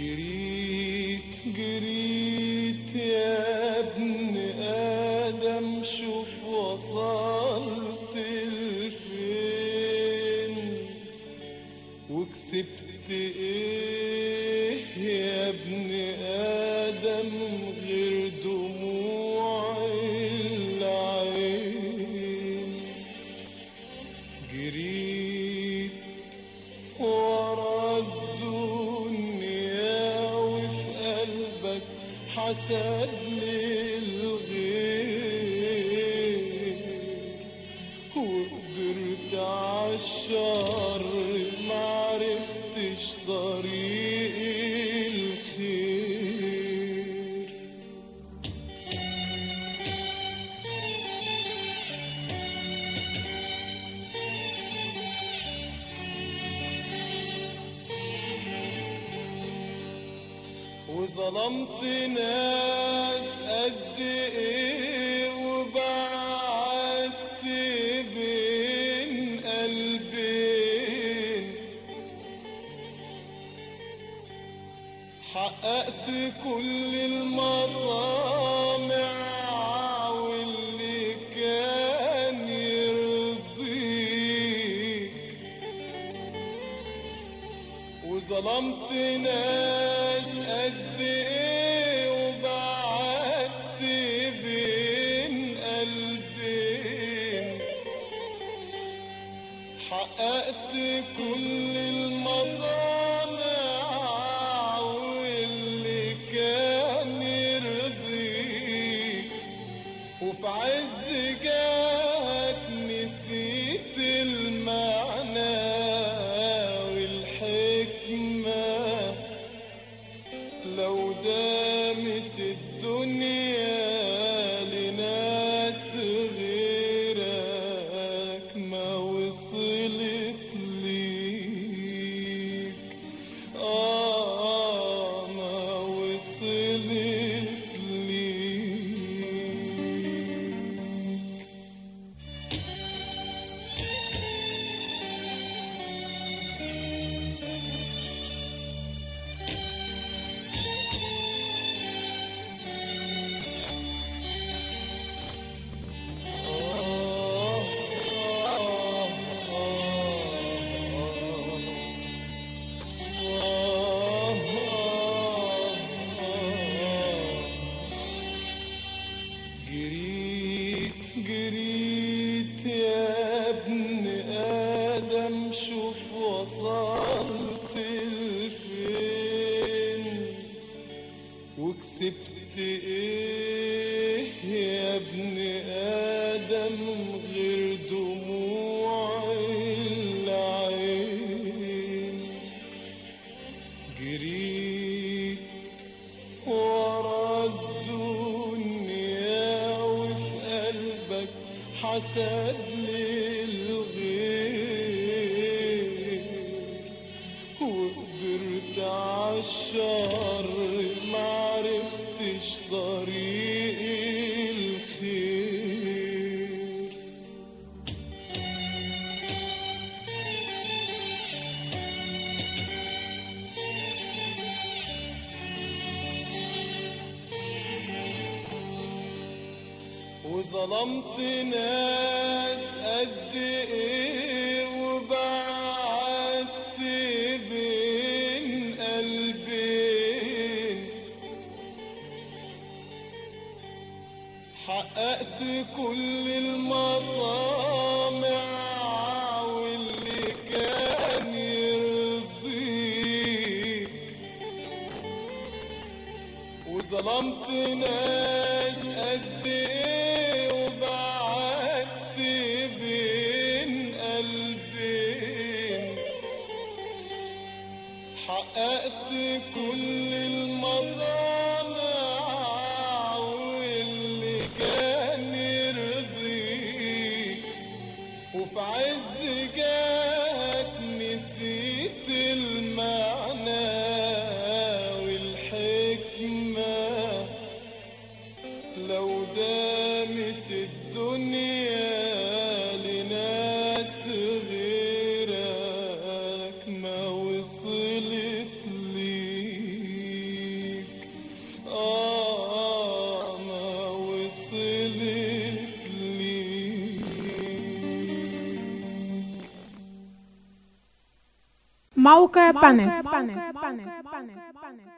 جريت جريت يا ابن آدم شوف وصلت لفين وكسبت ايه يا ابن آدم غير دموع العين جريت ورا الدنيا وفي قلبك حسد للغير وقدرت عالشر معرفتش طريق الخير وظلمت ناس قد ايه وبعدت بين قلبين حققت كل المطامع واللي كان يرضيك وظلمت ناس قد ايه وبعدت بين قلبين حققت كل المطامع واللي كان يرضيك وفي عز جاك نسيت المعنى والحكمة لو دامت الدنيا لناس غيرك ما وصلت ليك آه ما وصلت ليك جريت جريت يا ابن آدم شوف وصلت لفين وكسبت ايه يا ابن آدم غير دموع العين جريت ورا الدنيا وفي قلبك حسد للغير وقدرت عالشر معرفتش طريق الخير وظلمت ناس قد ايه وبعدت بين قلبين حققت كل المطامع واللي كان يرضيك وظلمت ناس قد ايه وبعدت بين قلبين حققت كل المطامع واللي كان يرضيك وفي عز جاك نسيت المعنى والحكمة لو دام موقع بانل